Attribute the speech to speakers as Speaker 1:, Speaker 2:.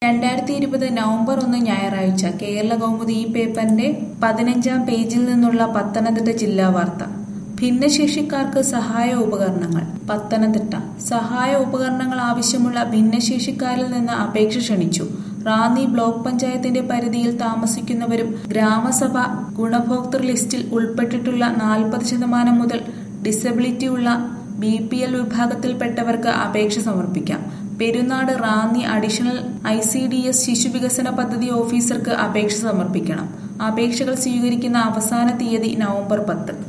Speaker 1: രണ്ടായിരത്തി ഇരുപത് നവംബർ ഒന്ന് ഞായറാഴ്ച കേരള കൗമുദി ഈ പേപ്പറിന്റെ പതിനഞ്ചാം പേജിൽ നിന്നുള്ള പത്തനംതിട്ട ജില്ലാ വാർത്ത ഭിന്നശേഷിക്കാർക്ക് സഹായ ഉപകരണങ്ങൾ പത്തനംതിട്ട സഹായ ഉപകരണങ്ങൾ ആവശ്യമുള്ള ഭിന്നശേഷിക്കാരിൽ നിന്ന് അപേക്ഷ ക്ഷണിച്ചു റാന്നി ബ്ലോക്ക് പഞ്ചായത്തിന്റെ പരിധിയിൽ താമസിക്കുന്നവരും ഗ്രാമസഭ ഗുണഭോക്തൃ ലിസ്റ്റിൽ ഉൾപ്പെട്ടിട്ടുള്ള നാൽപ്പത് ശതമാനം മുതൽ ഡിസബിലിറ്റി ഉള്ള ബി പി എൽ വിഭാഗത്തിൽപ്പെട്ടവർക്ക് അപേക്ഷ സമർപ്പിക്കാം Perunad Ranni additional I C D S ശിശുവികസന പദ്ധതി ഓഫീസർക്ക് അപേക്ഷ സമർപ്പിക്കണം അപേക്ഷകൾ സ്വീകരിക്കുന്ന അവസാന തീയതി നവംബർ പത്ത്